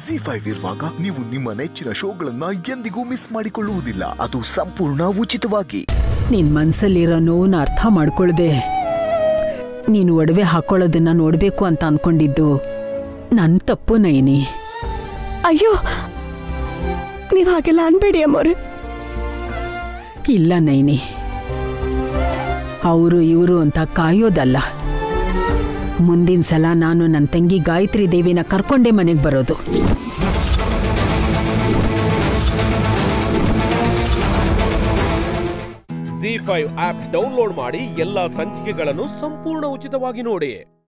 G five ಇರುವಾಗ ನೀವು ನಿಮ್ಮ ನೆಚ್ಚಿನ ಶೋಗಳನ್ನ ಎಂದಿಗೂ ಮಿಸ್ ಮಾಡಿಕೊಳ್ಳುವುದಿಲ್ಲ ಅದು ಸಂಪೂರ್ಣ ಉಚಿತವಾಗಿ ನಿನ್ ಮನ್ಸಲ್ಲಿರೋ ನೋವನ್ನ ಅರ್ಥ ಮಾಡ್ಕೊಳ್ದೆ ನೀನು ಒಡವೆ ಹಾಕೊಳ್ಳೋದನ್ನ ನೋಡ್ಬೇಕು ಅಂತ ಅನ್ಕೊಂಡಿದ್ದು ನನ್ ತಪ್ಪು ನೈನಿ ಅಯ್ಯೋ ನೀವ್ ಹಾಗೆಲ್ಲ ಅನ್ಬೇಡಿ ಅಮ್ಮವ್ರೆ ಇಲ್ಲ ನೈನಿ ಅವರು ಇವರು ಅಂತ ಕಾಯೋದಲ್ಲ ಮುಂದಿನ ಸಲ ನಾನು ನನ್ನ ತಂಗಿ ಗಾಯತ್ರಿ ದೇವಿನ ಕರ್ಕೊಂಡೇ ಮನೆಗೆ ಬರೋದು ಜಿ ಫೈವ್ ಆಪ್ ಡೌನ್ಲೋಡ್ ಮಾಡಿ ಎಲ್ಲಾ ಸಂಚಿಕೆಗಳನ್ನು ಸಂಪೂರ್ಣ ಉಚಿತವಾಗಿ ನೋಡಿ